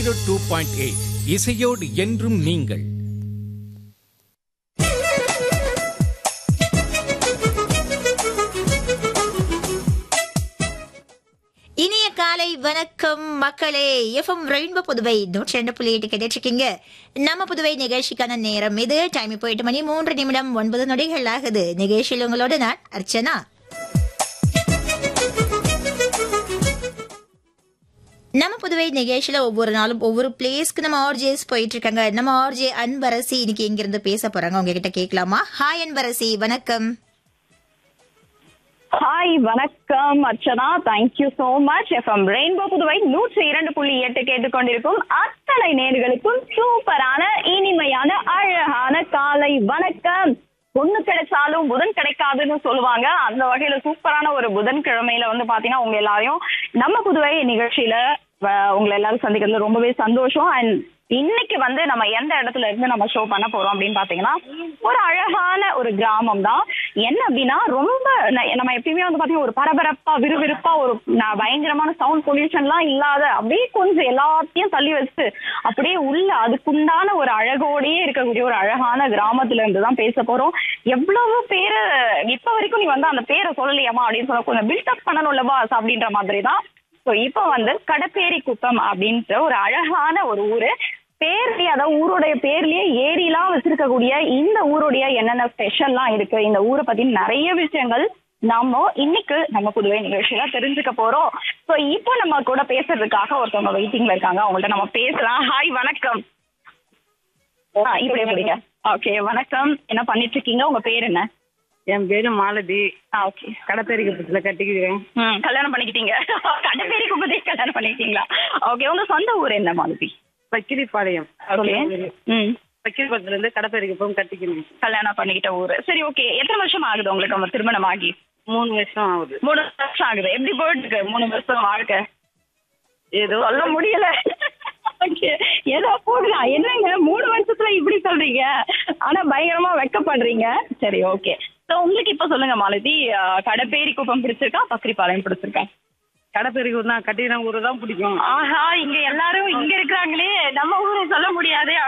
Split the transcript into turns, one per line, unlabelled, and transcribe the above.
zero two point eight இசையோடு என்றும் நீங்கள்
இனிய காலை வணக்கம் மக்களே எஃப்எம் ரெயின்போ புதுவை நூற்றி ரெண்டு புள்ளி எட்டு கேட்டுருக்கீங்க நம்ம புதுவை நிகழ்ச்சிக்கான நேரம் இது டைம் இப்போ எட்டு மணி மூன்று நிமிடம் ஒன்பது நொடிகள் ஆகுது நிகழ்ச்சியில் உங்களோட நான் அர்ச்சனா நம்ம புதுவை நிகழ்ச்சியில ஒவ்வொரு நாளும் ஒவ்வொரு பிளேஸ்க்கு நம்ம ஆர்ஜேஸ் போயிட்டு இருக்காங்க நம்ம ஆர்ஜே அன்பரசி இன்னைக்கு எங்க இருந்து பேச போறாங்க உங்ககிட்ட கேட்கலாமா ஹாய் அன்பரசி வணக்கம்
ஹாய் வணக்கம் Archana thank you so much FM rainbow Puduvai நூற்றி இரண்டு புள்ளி எட்டு கேட்டுக்கொண்டிருக்கும் அத்தனை நேர்களுக்கும் சூப்பரான இனிமையான அழகான காலை வணக்கம் பொண்ணு கிடைச்சாலும் புதன் கிடைக்காதுன்னு சொல்லுவாங்க அந்த வகையில சூப்பரான ஒரு புதன் கிழமையில வந்து பாத்தீங்கன்னா உங்க எல்லாரையும் நம்ம புதுவை நிகழ்ச்சியில வ- உங்களை எல்லாரும் சந்திக்கிறதுல ரொம்பவே சந்தோஷம் அண்ட் இன்னைக்கு வந்து நம்ம எந்த இடத்துல இருந்து நம்ம ஷோ பண்ண போறோம் அப்படின்னு பாத்தீங்கன்னா ஒரு அழகான ஒரு கிராமம் தான் என்ன அப்படின்னா ரொம்ப ந- நம்ம எப்பயுமே வந்து பாத்தீங்கன்னா ஒரு பரபரப்பா விறுவிறுப்பா ஒரு ந- பயங்கரமான சவுண்ட் பொல்யூஷன்லாம் இல்லாத அப்படியே கொஞ்சம் எல்லாத்தையும் தள்ளி வச்சு அப்படியே உள்ள அதுக்குண்டான ஒரு அழகோடயே இருக்கக்கூடிய ஒரு அழகான கிராமத்துல இருந்து தான் பேச போறோம் எவ்வளவு பேரு இப்ப வரைக்கும் நீ வந்து அந்த பேரை சொல்லலையாமா அப்படின்னு சொல்ல கொஞ்சம் பில்டப் பண்ணணும்ல பாஸ் அப்படின்ற மாதிரி தான் ஸோ இப்போ வந்து கடப்பேரி குப்பம் அப்படின்ற ஒரு அழகான ஒரு ஊரு பேர்லயே அதாவது ஊருடைய பேர்லயே ஏரிலாம் வச்சிருக்கக்கூடிய இந்த ஊருடைய என்னென்ன ஸ்பெஷல்லாம் இருக்கு இந்த ஊரை பத்தி நிறைய விஷயங்கள் நாம இன்னைக்கு நம்ம புதுவை நிகழ்ச்சியில தெரிஞ்சுக்க போறோம் ஸோ இப்போ நம்ம கூட பேசுறதுக்காக ஒருத்தவங்க வெயிட்டிங்ல இருக்காங்க அவங்கள்ட்ட நம்ம பேசலாம் ஹாய் வணக்கம் ஆ, இப்படியே பிடிங்க ஓகே வணக்கம் என்ன பண்ணிட்டு இருக்கீங்க உங்க பேர் என்ன
என் பேரு மாலதி
ஆ ஓகே
கடப்பேரி குப்பத்துல கட்டிக்கிறேன்
ம் கல்யாணம் பண்ணிக்கிட்டீங்க கடப்பேரி குப்பத்தை கல்யாணம் பண்ணிக்கிட்டீங்களா ஓகே உங்க சொந்த ஊர் என்ன மாலதி
பக்கிரிப்பாளையம்
ஓகே ம்
பக்கிரிப்பாளையத்துல இருந்து கடப்பேரி குப்பம் கட்டிக்கணும்
கல்யாணம் பண்ணிக்கிட்ட ஊரு சரி ஓகே எத்தனை வருஷம் ஆகுது உங்களுக்கு உங்க திருமணம் ஆகி
மூணு வருஷம் ஆகுது
மூணு வருஷம் ஆகுது எப்படி போயிட்டு இருக்கு மூணு வருஷம் வாழ்க்கை ஏதோ சொல்ல முடியல ஓகே ஏதோ போடலாம் என்னங்க மூணு வருஷத்துல இப்படி சொல்றீங்க ஆனா பயங்கரமா வெக்கப்படுறீங்க சரி ஓகே ஸோ உங்களுக்கு இப்ப சொல்லுங்க மாலதி அஹ், கடப்பேரி குப்பம் பிடிச்சிருக்கா பக்ரிபாளையம் பிடிச்சிருக்கா
கடப்பேரி தான் கட்டின ஊரு தான் பிடிக்கும்
ஆஹா இங்க எல்லாரும் இங்க இருக்கிறாங்களே நம்ம ஊரை சொல்ல முடியாது